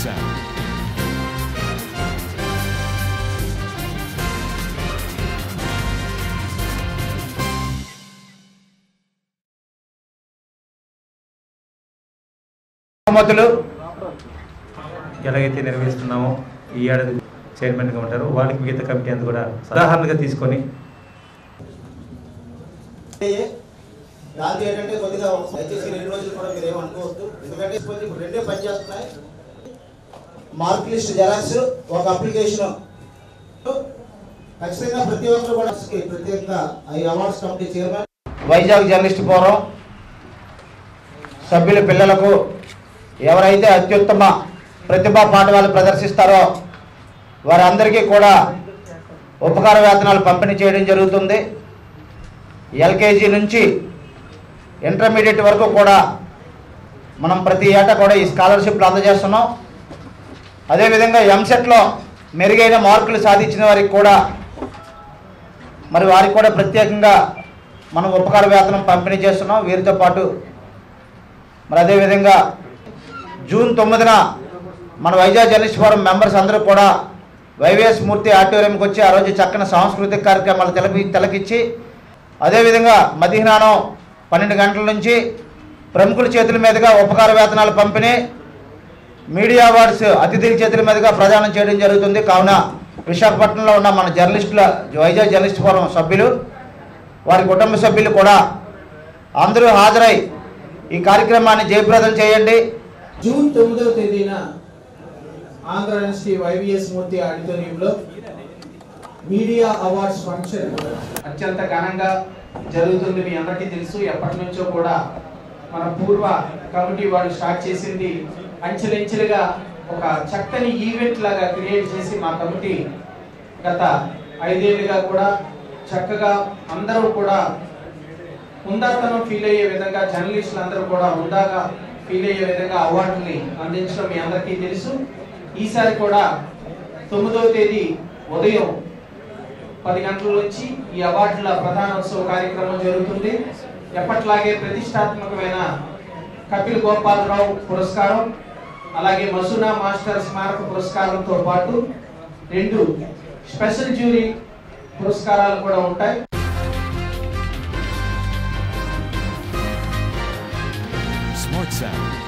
Sound. బహుమతులు ఎలాగైతే నిర్వహిస్తున్నామో ఈ ఏడాది చైర్మన్గా ఉంటారో వాళ్ళకి మిగతా కమిటీ అంతా కూడా ఉదాహరణగా తీసుకొని దాంతో ఏంటంటే కొద్దిగా దయచేసి రెండు రోజులు కూడా మీరు ఏమనుకోవద్దు ఎందుకంటే ఇప్పుడు ఇప్పుడు రెండే పని చేస్తున్నాయి మార్క్ లిస్ట్ జెరాక్స్ ఒక అప్లికేషన్ ఖచ్చితంగా ప్రతి ఒక్కరు కూడా ప్రత్యేకంగా ఈ awards committee chairman Vizag journalist forum సభ్యుల పిల్లలకు ఎవరైతే అత్యుత్తమ ప్రతిభా పాఠవాలు ప్రదర్శిస్తారో వారందరికీ కూడా ఉపకార వేతనాలు పంపిణీ చేయడం జరుగుతుంది ఎల్కేజీ నుంచి ఇంటర్మీడియట్ వరకు కూడా మనం ప్రతి ఏటా కూడా ఈ స్కాలర్షిప్లు అందజేస్తున్నాం అదేవిధంగా ఎంసెట్లో మెరుగైన మార్కులు సాధించిన వారికి కూడా మరి వారికి కూడా ప్రత్యేకంగా మనం ఉపకార వేతనం పంపిణీ చేస్తున్నాం వీరితో పాటు మరి అదేవిధంగా జూన్ తొమ్మిదిన మన వైజాగ్ జర్నలిస్ట్ ఫోరం మెంబర్స్ అందరూ కూడా వైవిఎస్ మూర్తి ఆడిటోరియంకి వచ్చి ఆ రోజు చక్కని సాంస్కృతిక కార్యక్రమాలు తెలపి తిలకిచ్చి అదేవిధంగా మధ్యాహ్నం పన్నెండు గంటల నుంచి ప్రముఖుల చేతుల మీదుగా ఉపకార వేతనాలు పంపిణీ మీడియా అవార్డ్స్ అతిథుల చేతుల మీదుగా ప్రదానం చేయడం జరుగుతుంది కావున విశాఖపట్నంలో ఉన్న మన జర్నలిస్టుల వైజాగ్ జర్నలిస్ట్ ఫోరం సభ్యులు వారి కుటుంబ సభ్యులు కూడా అందరూ హాజరై ఈ కార్యక్రమాన్ని జయప్రదం చేయండి జూన్ తొమ్మిదవ తేదీన ఆంధ్ర యూనివర్సిటీ వైవిఎస్ మూర్తి ఆడిటోరియంలో మీడియా అవార్డ్స్ ఫంక్షన్ అత్యంత ఘనంగా జరుగుతుంది మీ అందరికీ తెలుసు ఎప్పటి నుంచో కూడా మన పూర్వ కమిటీ వాళ్ళు స్టార్ట్ చేసింది అంచెలంచెలుగా ఒక చక్కని ఈవెంట్ లాగా క్రియేట్ చేసి మా కమిటీ గత ఐదేళ్లుగా కూడా చక్కగా అందరూ కూడా హుందాతనం ఫీల్ అయ్యే విధంగా జర్నలిస్టులు అందరూ కూడా హుందాగా ఫీల్ అయ్యే విధంగా అవార్డుని అందించడం మీ అందరికీ తెలుసు ఈసారి కూడా తొమ్మిదవ తేదీ ఉదయం పది గంటల నుంచి ఈ అవార్డుల ప్రధానోత్సవ కార్యక్రమం జరుగుతుంది ఎప్పట్లాగే ప్రతిష్టాత్మకమైన కపిల్ గోపాలరావు పురస్కారం అలాగే మసూనా మాస్టర్ స్మారక పురస్కారంతో పాటు రెండు స్పెషల్ జ్యూరీ పురస్కారాలు కూడా ఉంటాయి Smart Sound.